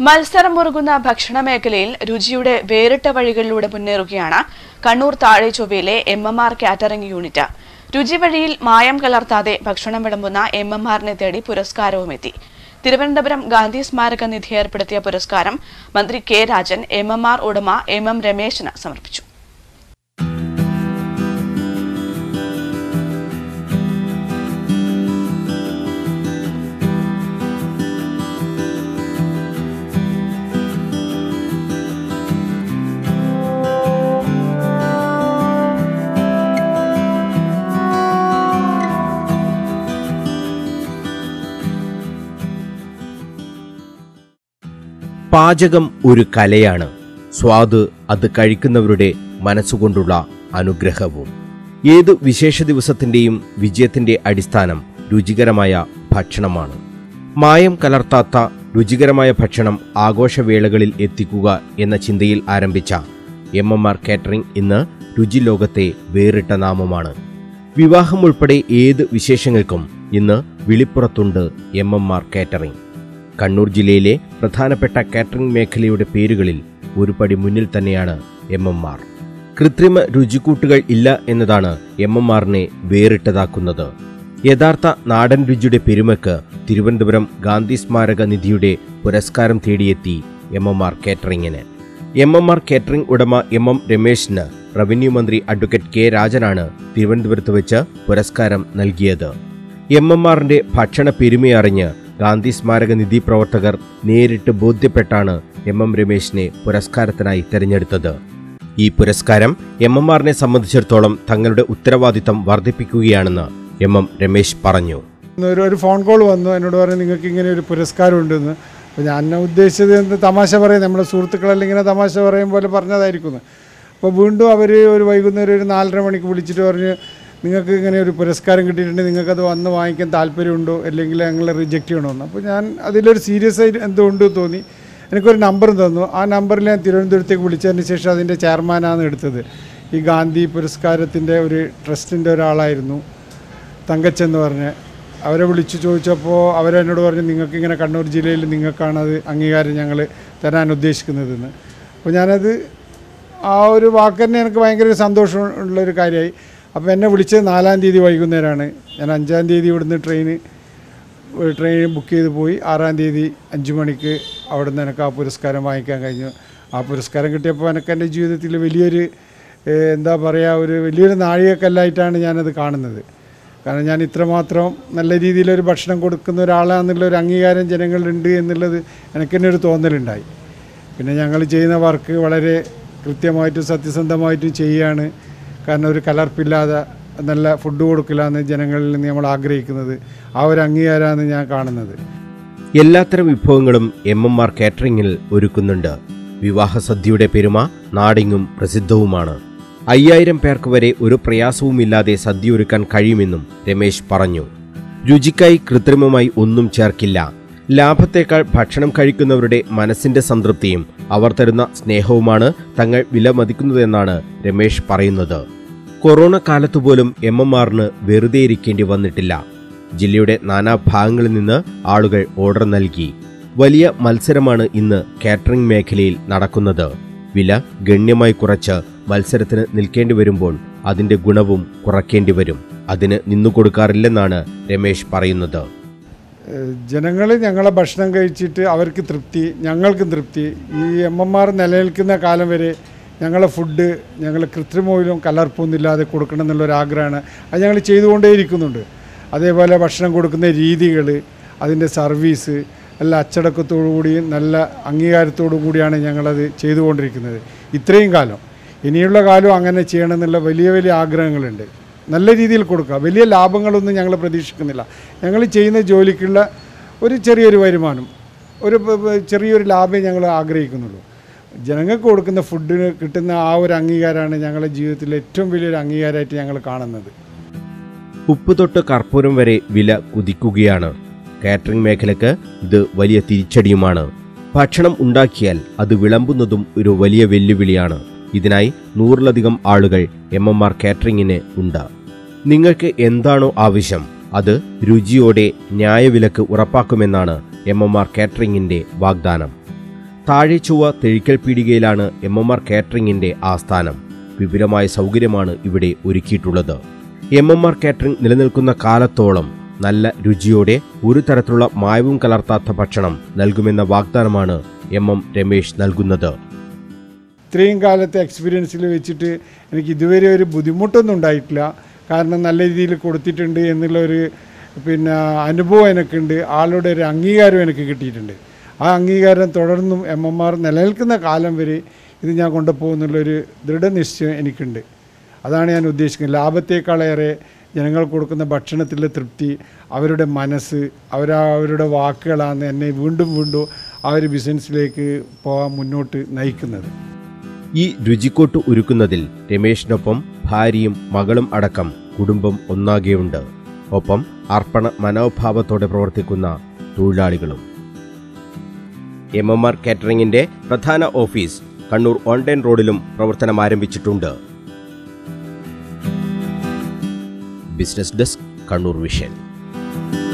മത്സരം മുറുകുന്ന ഭക്ഷണ മേഖലയിൽ രുചിയുടെ വേറിട്ട വഴികളിലൂടെ മുന്നേറുകയാണ് കണ്ണൂർ താഴെ ചൊവ്വയിലെ M M R catering unit രുചി വഴിയിൽ മായം കലർത്താതെ ഭക്ഷണം വിളമ്പുന്ന എം എം ആറിനെ തേടി പുരസ്കാരവും എത്തി തിരുവനന്തപുരം ഗാന്ധി സ്മാരക നിധി ഏർപ്പെടുത്തിയ പുരസ്കാരം മന്ത്രി K Rajan M M R ഉടമ എം എം രമേശിന് സമർപ്പിച്ചു പാചകം ഒരു കലയാണ് സ്വാദ് അത് കഴിക്കുന്നവരുടെ മനസ്സുകൊണ്ടുള്ള അനുഗ്രഹവും ഏത് വിശേഷ ദിവസത്തിന്റെയും വിജയത്തിന്റെ അടിസ്ഥാനം രുചികരമായ ഭക്ഷണമാണ് മായം കലർത്താത്ത രുചികരമായ ഭക്ഷണം ആഘോഷവേളകളിൽ എത്തിക്കുക എന്ന ചിന്തയിൽ ആരംഭിച്ച എം എം ആർ കാറ്ററിംഗ് ഇന്ന് രുചി ലോകത്തെ വേറിട്ട നാമമാണ് വിവാഹം ഉൾപ്പെടെ ഏത് വിശേഷങ്ങൾക്കും ഇന്ന് വിളിപ്പുറത്തുണ്ട് M M R catering Kannur ജില്ലയിലെ പ്രധാനപ്പെട്ട കാറ്ററിംഗ് മേഖലയുടെ പേരുകളിൽ ഒരു പടി മുന്നിൽ തന്നെയാണ് എം എം ആർ കൃത്രിമ രുചിക്കൂട്ടുകൾ ഇല്ല എന്നതാണ് എം എം ആറിനെ വേറിട്ടതാക്കുന്നത് യഥാർത്ഥ നാടൻ രുചിയുടെ പെരുമയ്ക്ക് തിരുവനന്തപുരം ഗാന്ധി സ്മാരക നിധിയുടെ പുരസ്കാരം തേടിയെത്തി എം എം ആർ കാറ്ററിംഗിന് എം എം ആർ കാറ്ററിംഗ് ഉടമ എം എം രമേശിന് റവന്യൂ മന്ത്രി അഡ്വക്കേറ്റ് കെ രാജനാണ് തിരുവനന്തപുരത്ത് വെച്ച് പുരസ്കാരം നൽകിയത് എം എം ആറിന്റെ ഭക്ഷണ പെരുമയറിഞ്ഞ് ഗാന്ധി സ്മാരക നിധി പ്രവർത്തകർ നേരിട്ട് ബോധ്യപ്പെട്ടാണ് എം എം രമേശിനെ പുരസ്കാരത്തിനായി തെരഞ്ഞെടുത്തത് ഈ പുരസ്കാരം എം എം ആറിനെ സംബന്ധിച്ചിടത്തോളം തങ്ങളുടെ ഉത്തരവാദിത്തം വർദ്ധിപ്പിക്കുകയാണെന്ന് എം എം രമേശ് പറഞ്ഞു ഒരു ഒരു ഫോൺ കോൾ വന്നു എന്നോട് പറഞ്ഞു നിങ്ങൾക്ക് ഇങ്ങനെ ഒരു പുരസ്കാരം ഉണ്ടെന്ന് അപ്പോൾ ഞാൻ എന്നെ ഉദ്ദേശിച്ചത് എന്ത് തമാശ പറയും നമ്മുടെ സുഹൃത്തുക്കളെല്ലാം ഇങ്ങനെ തമാശ പറയും പോലെ പറഞ്ഞതായിരിക്കുന്നു അപ്പോൾ വീണ്ടും അവർ ഒരു വൈകുന്നേരം ഒരു നാലര മണിക്ക് വിളിച്ചിട്ട് പറഞ്ഞ് നിങ്ങൾക്ക് ഇങ്ങനെ ഒരു പുരസ്കാരം കിട്ടിയിട്ടുണ്ട് നിങ്ങൾക്കത് വന്ന് വാങ്ങിക്കാൻ താല്പര്യമുണ്ടോ അല്ലെങ്കിൽ ഞങ്ങൾ റിജക്റ്റ് ചെയ്യണമെന്ന് അപ്പോൾ ഞാൻ അതിലൊരു സീരിയസ് ആയിട്ട് എന്തോ ഉണ്ട് തോന്നി എനിക്കൊരു നമ്പറും തന്നു ആ നമ്പറിൽ ഞാൻ തിരുവനന്തപുരത്തേക്ക് വിളിച്ചതിന് ശേഷം അതിൻ്റെ ചെയർമാനാണ് എടുത്തത് ഈ ഗാന്ധി പുരസ്കാരത്തിൻ്റെ ഒരു ട്രസ്റ്റിൻ്റെ ഒരാളായിരുന്നു തങ്കച്ചെന്ന് പറഞ്ഞ് അവരെ വിളിച്ചു ചോദിച്ചപ്പോൾ അവരെന്നോട് പറഞ്ഞു നിങ്ങൾക്ക് ഇങ്ങനെ കണ്ണൂർ ജില്ലയിൽ നിങ്ങൾക്കാണ് അത് അംഗീകാരം ഞങ്ങൾ തരാൻ ഉദ്ദേശിക്കുന്നതെന്ന് അപ്പോൾ ഞാനത് ആ ഒരു വാക്ക് തന്നെ എനിക്ക് ഭയങ്കര ഒരു സന്തോഷം ഉള്ളൊരു കാര്യമായി അപ്പോൾ എന്നെ വിളിച്ചത് നാലാം തീയതി വൈകുന്നേരമാണ് ഞാൻ അഞ്ചാം തീയതി ഇവിടുന്ന് ട്രെയിന് ട്രെയിൻ ബുക്ക് ചെയ്ത് പോയി ആറാം തീയതി അഞ്ച് മണിക്ക് അവിടുന്ന് എനിക്ക് ആ പുരസ്കാരം വാങ്ങിക്കാൻ കഴിഞ്ഞു ആ പുരസ്കാരം കിട്ടിയപ്പോൾ എനിക്ക് എൻ്റെ ജീവിതത്തിൽ വലിയൊരു ഏഹ്, എന്താ പറയുക ഒരു വലിയൊരു നാഴികക്കല്ലായിട്ടാണ് ഞാനത് കാണുന്നത് കാരണം ഞാൻ ഇത്രമാത്രം നല്ല രീതിയിലൊരു ഭക്ഷണം കൊടുക്കുന്ന ഒരാളാണെന്നുള്ള ഒരു അംഗീകാരം ജനങ്ങളിലുണ്ട് എന്നുള്ളത് എനിക്ക് തന്നെ ഒരു തോന്നലുണ്ടായി പിന്നെ ഞങ്ങൾ ചെയ്യുന്ന വർക്ക് വളരെ കൃത്യമായിട്ടും സത്യസന്ധമായിട്ടും ചെയ്യുകയാണ് കാരണം ഒരു കലർപ്പില്ലാതെ നല്ല ഫുഡ് കൊടുക്കില്ലാന്ന് ജനങ്ങളിൽ നിന്ന് നമ്മൾ ആഗ്രഹിക്കുന്നത് ആ ഒരു അംഗീകാരമാണ് ഞാൻ കാണുന്നത് എല്ലാത്തരം വിഭവങ്ങളും എം എം ആർ കാറ്ററിംഗിൽ ഒരുക്കുന്നുണ്ട് വിവാഹ സദ്യയുടെ പെരുമ നാടിങ്ങും പ്രസിദ്ധവുമാണ് അയ്യായിരം പേർക്ക് വരെ ഒരു പ്രയാസവുമില്ലാതെ സദ്യ ഒരുക്കാൻ കഴിയുമെന്നും രമേശ് പറഞ്ഞു രുചിക്കായി കൃത്രിമമായി ഒന്നും ചേർക്കില്ല ലാഭത്തേക്കാൾ ഭക്ഷണം കഴിക്കുന്നവരുടെ മനസ്സിന്റെ സംതൃപ്തിയും അവർ തരുന്ന സ്നേഹവുമാണ് തങ്ങൾ വിലമതിക്കുന്നതെന്നാണ് രമേശ് പറയുന്നത് കൊറോണ കാലത്തുപോലും എം എം ആറിന് വെറുതെ ഇരിക്കേണ്ടി വന്നിട്ടില്ല ജില്ലയുടെ നാനാഭാഗങ്ങളിൽ നിന്ന് ആളുകൾ ഓർഡർ നൽകി വലിയ മത്സരമാണ് ഇന്ന് കാറ്ററിംഗ് മേഖലയിൽ നടക്കുന്നത് വില ഗണ്യമായി കുറച്ച് മത്സരത്തിന് നിൽക്കേണ്ടി വരുമ്പോൾ അതിന്റെ ഗുണവും കുറയ്ക്കേണ്ടി വരും അതിന് നിന്നുകൊടുക്കാറില്ലെന്നാണ് രമേശ് പറയുന്നത് ജനങ്ങൾ ഞങ്ങളെ ഭക്ഷണം കഴിച്ചിട്ട് അവർക്ക് തൃപ്തി ഞങ്ങൾക്കും തൃപ്തി ഈ എം എം ആർ നിലനിൽക്കുന്ന കാലം വരെ ഞങ്ങളെ ഫുഡ് ഞങ്ങൾ കൃത്രിമയിലും കലർപ്പൊന്നും ഇല്ലാതെ കൊടുക്കണം എന്നുള്ളൊരു ആഗ്രഹമാണ് അത് ഞങ്ങൾ ചെയ്തുകൊണ്ടേയിരിക്കുന്നുണ്ട് അതേപോലെ ഭക്ഷണം കൊടുക്കുന്ന രീതികൾ അതിൻ്റെ സർവീസ് എല്ലാ അച്ചടക്കത്തോടു കൂടിയും നല്ല അംഗീകാരത്തോടു കൂടിയാണ് ഞങ്ങളത് ചെയ്തുകൊണ്ടിരിക്കുന്നത് ഇത്രയും കാലം ഇനിയുള്ള കാലം അങ്ങനെ ചെയ്യണം എന്നുള്ള വലിയ വലിയ ആഗ്രഹങ്ങളുണ്ട് നല്ല രീതിയിൽ കൊടുക്കുക വലിയ ലാഭങ്ങളൊന്നും ഞങ്ങൾ പ്രതീക്ഷിക്കുന്നില്ല ഞങ്ങൾ ചെയ്യുന്ന ജോലിക്കുള്ള ഒരു ചെറിയൊരു വരുമാനം ഒരു പ- പ- ചെറിയൊരു ലാഭമേ ഞങ്ങൾ ആഗ്രഹിക്കുന്നുള്ളൂ ജനങ്ങൾക്ക് കൊടുക്കുന്ന ഫുഡിന് കിട്ടുന്ന ആ ഒരു അംഗീകാരമാണ് ഞങ്ങളുടെ ജീവിതത്തിലെ ഏറ്റവും വലിയൊരു അംഗീകാരമായിട്ട് ഞങ്ങൾ കാണുന്നത് ഉപ്പ് തൊട്ട് കർപ്പൂരം വരെ വില കുതിക്കുകയാണ് കാറ്ററിംഗ് മേഖലയ്ക്ക് ഇത് വലിയ തിരിച്ചടിയുമാണ് ഭക്ഷണം ഉണ്ടാക്കിയാൽ അത് വിളമ്പുന്നതും ഒരു വലിയ വെല്ലുവിളിയാണ് ഇതിനായി നൂറിലധികം ആളുകൾ എം എം ആർ കാറ്ററിംഗിന് ഉണ്ട് നിങ്ങൾക്ക് എന്താണോ ആവശ്യം അത് രുചിയോടെ ന്യായവിലക്ക് ഉറപ്പാക്കുമെന്നാണ് എം എം ആർ കാറ്ററിംഗിന്റെ വാഗ്ദാനം താഴെച്ചുവ തെഴിക്കൽ പീടികയിലാണ് എം എം ആർ കാറ്ററിംഗിന്റെ ആസ്ഥാനം വിപുലമായ സൗകര്യമാണ് ഇവിടെ ഒരുക്കിയിട്ടുള്ളത് എം എം ആർ കാറ്ററിംഗ് നിലനിൽക്കുന്ന കാലത്തോളം നല്ല രുചിയോടെ ഒരു തരത്തിലുള്ള മായവും കലർത്താത്ത ഭക്ഷണം നൽകുമെന്ന വാഗ്ദാനമാണ് എം എം രമേശ് നൽകുന്നത് ഇത്രയും കാലത്തെ എക്സ്പീരിയൻസിൽ വെച്ചിട്ട് എനിക്ക് ഇതുവരെ ഒരു ബുദ്ധിമുട്ടൊന്നും ഉണ്ടായിട്ടില്ല കാരണം നല്ല രീതിയിൽ കൊടുത്തിട്ടുണ്ട് എന്നുള്ള ഒരു പിന്നെ അനുഭവം എനിക്കുണ്ട് ആളുടെ ഒരു അംഗീകാരം എനിക്ക് കിട്ടിയിട്ടുണ്ട് ആ അംഗീകാരം തുടർന്നും എം എം ആർ നിലനിൽക്കുന്ന കാലം വരെ ഇത് ഞാൻ കൊണ്ടുപോകുന്നുള്ളൊരു ദൃഢനിശ്ചയം എനിക്കുണ്ട് അതാണ് ഞാൻ ഉദ്ദേശിക്കുന്നത് ലാഭത്തേക്കാളേറെ ജനങ്ങൾ കൊടുക്കുന്ന ഭക്ഷണത്തിലെ തൃപ്തി അവരുടെ മനസ്സ് അവരാ അവരുടെ വാക്കുകളാണ് എന്നെ വീണ്ടും വീണ്ടും ആ ഒരു ബിസിനസ്സിലേക്ക് പോകാൻ മുന്നോട്ട് നയിക്കുന്നത് ഈ രുചിക്കോട്ട് ഒരുക്കുന്നതിൽ രമേശിനൊപ്പം ഭാര്യയും മകളും അടക്കം കുടുംബം ഒന്നാകെയുണ്ട് ഒപ്പം അർപ്പണ മനോഭാവത്തോടെ പ്രവർത്തിക്കുന്ന തൊഴിലാളികളും എം എം ആർ കാറ്ററിംഗിന്റെ പ്രധാന ഓഫീസ് കണ്ണൂർ ഓൺലൈൻ റോഡിലും പ്രവർത്തനം ആരംഭിച്ചിട്ടുണ്ട് ബിസിനസ് ഡെസ്ക് കണ്ണൂർ വിഷൻ